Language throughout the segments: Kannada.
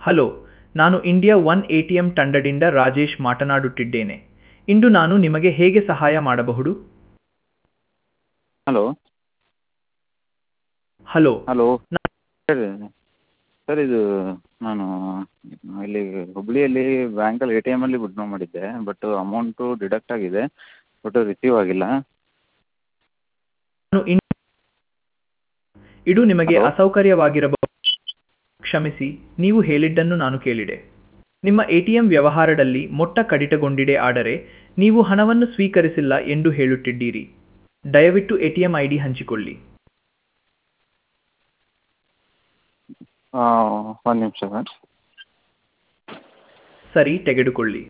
ಹಲೋ ನಾನು India one A T M ತಂಡದಿಂದ ರಾಜೇಶ್ ಮಾತನಾಡುತ್ತಿದ್ದೇನೆ ಇಂದು ನಾನು ನಿಮಗೆ ಹೇಗೆ ಸಹಾಯ ಮಾಡಬಹುದು hello hello hello sir sir ಇದು ನಾನು ಇಲ್ಲಿ ಹುಬ್ಬಳ್ಳಿಯಲ್ಲಿ ಬ್ಯಾಂಕಲ್ಲಿ ಎ ಟಿ ಎಮಲ್ಲಿ ವಿತ್ಡ್ರಾ ಮಾಡಿದ್ದೆ ಬಟ್ ಅಮೌಂಟು ಡಿಡಕ್ಟ್ ಆಗಿದೆ ಬಟ್ ರಿಸೀವ್ ಆಗಿಲ್ಲ ನಾನು ಇನ್- ಇದು ನಿಮಗೆ ಹಲೋ? ಅಸೌಕರ್ಯವಾಗಿರಬಹುದು ಕ್ಷಮಿಸಿ ನೀವು ಹೇಳಿದ್ದನ್ನು ನಾನು ಕೇಳಿದೆ ನಿಮ್ಮ ಎಟಿಎಂ ವ್ಯವಹಾರದಲ್ಲಿ ಮೊಟ್ಟ ಕಡಿತಗೊಂಡಿದೆ ಆದರೆ ನೀವು ಹಣವನ್ನು ಸ್ವೀಕರಿಸಿಲ್ಲ ಎಂದು ಹೇಳುತ್ತಿದ್ದೀರಿ ದಯವಿಟ್ಟು ಎಟಿಎಂ ಐ ಡಿ ಹಂಚಿಕೊಳ್ಳಿ ಒಂದು ನಿಮಿಷ ಸರ್ ಸರಿ ತೆಗೆದುಕೊಳ್ಳಿ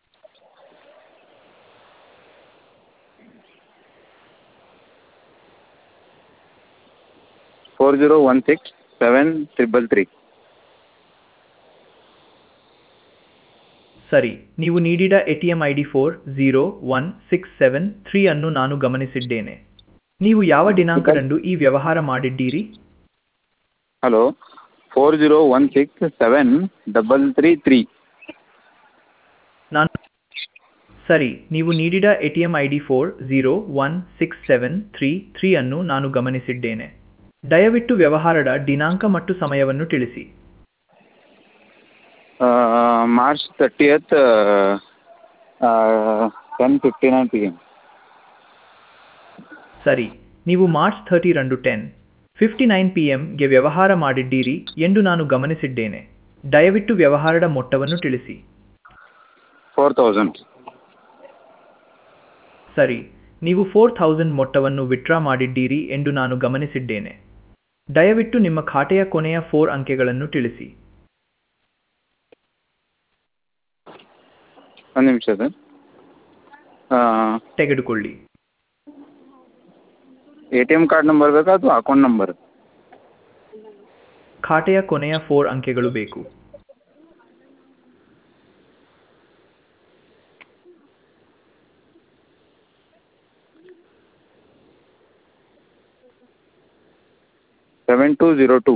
four zero one six seven triple three ಸರಿ ನೀವು ನೀಡಿದ ATM I D four zero one six seven three ಅನ್ನು ನಾನು ಗಮನಿಸಿದ್ದೇನೆ ನೀವು ಯಾವ ದಿನಾಂಕದಂದು ಈ ವ್ಯವಹಾರ ಮಾಡಿದ್ದೀರಿ hello four zero one six seven double three three ನಾನು ಸರಿ ನೀವು ನೀಡಿದ ATM I D four zero one six seven three three ಅನ್ನು ನಾನು ಗಮನಿಸಿದ್ದೇನೆ ದಯವಿಟ್ಟು ವ್ಯವಹಾರದ ದಿನಾಂಕ ಮತ್ತು ಸಮಯವನ್ನು ತಿಳಿಸಿ March thirtieth ten fifty nine P M ಸರಿ ನೀವು ಮಾರ್ಚ್ ಥರ್ಟಿ ರಂದು ಟೆನ್ ಫಿಫ್ಟಿ ನೈನ್ ಪಿ ಎಂಗೆ ವ್ಯವಹಾರ ಮಾಡಿದ್ದೀರಿ ಎಂದು ನಾನು ಗಮನಿಸಿದ್ದೇನೆ ದಯವಿಟ್ಟು ವ್ಯವಹಾರದ ಮೊತ್ತವನ್ನು ತಿಳಿಸಿ ಫೋರ್ ತೌಸಂಡ್ ಸರಿ ನೀವು ಫೋರ್ ಥೌಸಂಡ್ ಮೊತ್ತವನ್ನು ವಿತ್ಡ್ರಾ ಮಾಡಿದ್ದೀರಿ ಎಂದು ನಾನು ಗಮನಿಸಿದ್ದೇನೆ ದಯವಿಟ್ಟು ನಿಮ್ಮ ಖಾತೆಯ ಕೊನೆಯ ಫೋರ್ ಅಂಕೆಗಳನ್ನು ತಿಳಿಸಿ ಒಂದು ನಿಮಿಷ ಸರ್ ತೆಗೆದುಕೊಳ್ಳಿ A T M card number ಬೇಕಾ ಅಥವಾ ಅಕೌಂಟ್ ನಂಬರ್ ಖಾತೆಯ ಕೊನೆಯ ಫೋರ್ ಅಂಕೆಗಳು ಬೇಕು ಸೆವೆನ್ ಟು ಜೀರೋ ಟು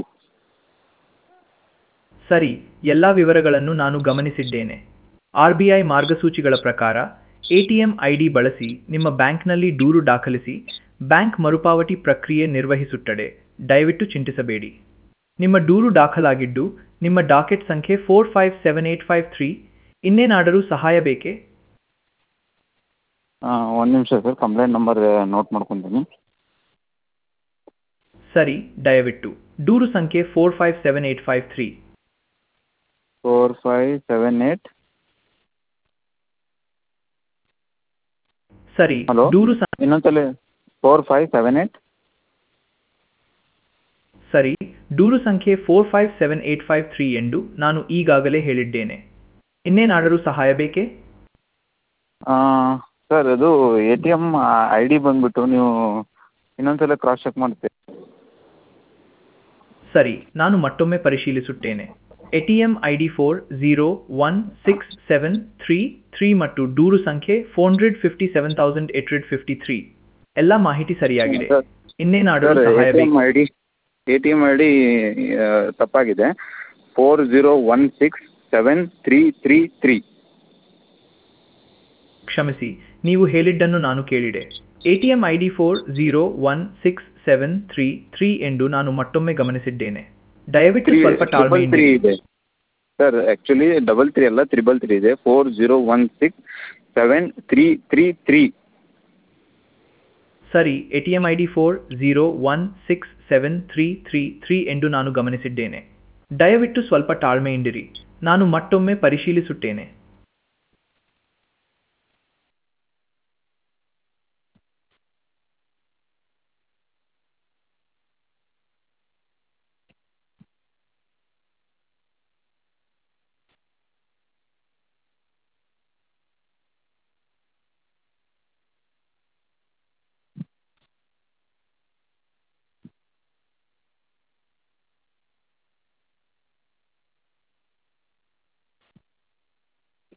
ಸರಿ ಎಲ್ಲ ವಿವರಗಳನ್ನು ನಾನು ಗಮನಿಸಿದ್ದೇನೆ ಆರ್ ಬಿ ಐ ಮಾರ್ಗಸೂಚಿಗಳ ಪ್ರಕಾರ ಎಟಿಎಂ ಐ ಡಿ ಬಳಸಿ ನಿಮ್ಮ ಬ್ಯಾಂಕ್ನಲ್ಲಿ ದೂರು ದಾಖಲಿಸಿ ಬ್ಯಾಂಕ್ ಮರುಪಾವತಿ ಪ್ರಕ್ರಿಯೆ ನಿರ್ವಹಿಸುತ್ತದೆ ದಯವಿಟ್ಟು ಚಿಂತಿಸಬೇಡಿ ನಿಮ್ಮ ದೂರು ದಾಖಲಾಗಿದ್ದು ನಿಮ್ಮ ಡಾಕೆಟ್ ಸಂಖ್ಯೆ four five seven eight five three ಇನ್ನೇನಾದರೂ ಸಹಾಯ ಬೇಕೇ ಒಂದು ನಿಮಿಷ ಸರ್ ಕಂಪ್ಲೇಂಟ್ ನಂಬರ್ ನೋಟ್ ಮಾಡ್ಕೊತೀನಿ ಸರಿ ದಯವಿಟ್ಟು ದೂರು ಸಂಖ್ಯೆ four five seven eight five three four five seven eight ಸರಿ ಹಲೋ ದೂರು ಸಂ- ಇನ್ನೊಂದ್ಸಲ ಫೋರ್ ಫೈವ್ ಸೆವೆನ್ ಏಟ್ ಸರಿ ದೂರು ಸಂಖ್ಯೆ four five seven eight five three ಎಂದು ನಾನು ಈಗಾಗಲೇ ಹೇಳಿದ್ದೇನೆ ಇನ್ನೇನಾದರೂ ಸಹಾಯ ಬೇಕೇ ಸರ್ ಅದು A T M I D ಬಂದುಬಿಟ್ಟು ನೀವು ಇನ್ನೊಂದ್ಸಲ ಕ್ರಾಸ್ ಚೆಕ್ ಮಾಡ್ತೀವಿ ಸರಿ ನಾನು ಮತ್ತೊಮ್ಮೆ ಪರಿಶೀಲಿಸುತ್ತೇನೆ ATM I D four zero one six seven three three ಮತ್ತು ದೂರು ಸಂಖ್ಯೆ four hundred fifty seven thousand eight hundred fifty three ಎಲ್ಲ ಮಾಹಿತಿ ಸರಿಯಾಗಿದೆ ಸರ್ ಇನ್ನೇನಾದರೂ ಸರ್ ಸಹಾಯ ಎ ಟಿ ಎಮ್ ಬೇಕು I D A T M I D ತಪ್ಪಾಗಿದೆ four zero one six seven three three three ಕ್ಷಮಿಸಿ ನೀವು ಹೇಳಿದ್ದನ್ನು ನಾನು ಕೇಳಿದೆ ATM I D four zero one six seven three three ಎಂದು ನಾನು ಮತ್ತೊಮ್ಮೆ ಗಮನಿಸಿದ್ದೇನೆ ದಯವಿಟ್ಟು ತ್ರೀ ಸ್ವಲ್ಪ ಟ್ರಿಬಲ್ ತಾಳ್ಮೆಯಿಂದ ತ್ರೀ ಇದೆ ಸರ್ ಆ್ಯಕ್ಚುಲಿ ಡಬಲ್ ತ್ರೀ ಅಲ್ಲ ತ್ರಿಬಲ್ ತ್ರೀ ಇದೆ four zero one six seven three three three ಸರಿ ATM I D four zero one six seven three three three ಎಂದು ನಾನು ಗಮನಿಸಿದ್ದೇನೆ ದಯವಿಟ್ಟು ಸ್ವಲ್ಪ ತಾಳ್ಮೆಯಿಂದಿರಿ ನಾನು ಮತ್ತೊಮ್ಮೆ ಪರಿಶೀಲಿಸುತ್ತೇನೆ